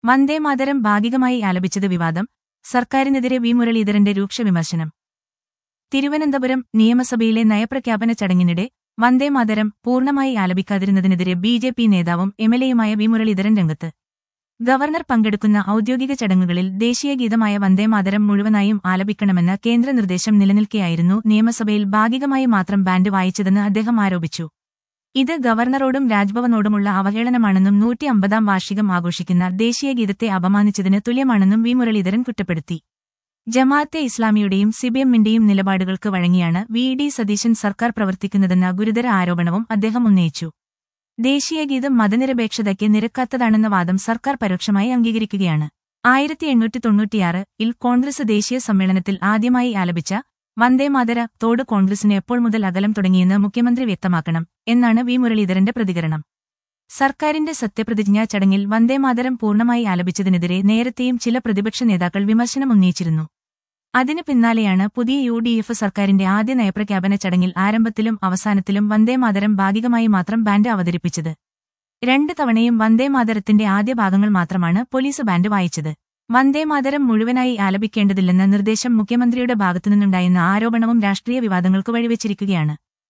വന്ദേമാതരം ഭാഗികമായി ആലപിച്ചത് വിവാദം സർക്കാരിനെതിരെ വി മുരളീധരന്റെ രൂക്ഷ വിമർശനം തിരുവനന്തപുരം നിയമസഭയിലെ നയപ്രഖ്യാപന ചടങ്ങിനിടെ വന്ദേമാതരം പൂർണ്ണമായി ആലപിക്കാതിരുന്നതിനെതിരെ ബി ജെ പി നേതാവും എംഎൽഎയുമായ വി മുരളീധരൻ രംഗത്ത് ഗവർണർ പങ്കെടുക്കുന്ന ഔദ്യോഗിക ചടങ്ങുകളിൽ ദേശീയഗീതമായ വന്ദേമാതരം മുഴുവനായും ആലപിക്കണമെന്ന കേന്ദ്ര നിർദ്ദേശം നിലനിൽക്കെയായിരുന്നു നിയമസഭയിൽ ഭാഗികമായി മാത്രം ബാൻഡ് വായിച്ചതെന്ന് അദ്ദേഹം ആരോപിച്ചു ഇത് ഗവർണറോടും രാജ്ഭവനോടുമുള്ള അവഹേളനമാണെന്നും നൂറ്റി അമ്പതാം വാർഷികം ആഘോഷിക്കുന്ന ദേശീയഗീതത്തെ അപമാനിച്ചതിന് തുല്യമാണെന്നും വി മുരളീധരൻ കുറ്റപ്പെടുത്തി ജമാഅത്തെ ഇസ്ലാമിയുടെയും സിബിഎമ്മിന്റെയും നിലപാടുകൾക്ക് വഴങ്ങിയാണ് വി ഡി സതീശൻ സർക്കാർ പ്രവർത്തിക്കുന്നതെന്ന ഗുരുതര ആരോപണവും അദ്ദേഹം ഉന്നയിച്ചു ദേശീയഗീതം മതനിരപേക്ഷതയ്ക്ക് നിരക്കാത്തതാണെന്ന വാദം സർക്കാർ പരോക്ഷമായി അംഗീകരിക്കുകയാണ് ആയിരത്തി എണ്ണൂറ്റി തൊണ്ണൂറ്റിയാറ് ഇൽ കോൺഗ്രസ് ദേശീയ സമ്മേളനത്തിൽ ആദ്യമായി ആലപിച്ച വന്ദേമാതര തോട് കോൺഗ്രസിന് എപ്പോൾ മുതൽ അകലം തുടങ്ങിയെന്ന് മുഖ്യമന്ത്രി വ്യക്തമാക്കണം എന്നാണ് വി മുരളീധരന്റെ പ്രതികരണം സർക്കാരിന്റെ സത്യപ്രതിജ്ഞാ ചടങ്ങിൽ വന്ദേമാതരം പൂർണ്ണമായി ആലപിച്ചതിനെതിരെ നേരത്തെയും ചില പ്രതിപക്ഷ നേതാക്കൾ വിമർശനം ഉന്നയിച്ചിരുന്നു അതിനു പിന്നാലെയാണ് പുതിയ യു ഡി എഫ് സർക്കാരിന്റെ ആദ്യ നയപ്രഖ്യാപന ചടങ്ങിൽ ആരംഭത്തിലും അവസാനത്തിലും വന്ദേമാതരം ഭാഗികമായി മാത്രം ബാൻഡ് അവതരിപ്പിച്ചത് രണ്ട് തവണയും വന്ദേമാതരത്തിന്റെ ആദ്യ ഭാഗങ്ങൾ മാത്രമാണ് പോലീസ് ബാൻഡ് വായിച്ചത് വന്ദേമാതരം മുഴുവനായി ആലപിക്കേണ്ടതില്ലെന്ന നിർദ്ദേശം മുഖ്യമന്ത്രിയുടെ ഭാഗത്തുനിന്നുണ്ടായെന്ന ആരോപണവും രാഷ്ട്രീയ വിവാദങ്ങൾക്ക് വഴിവെച്ചിരിക്കുകയാണ്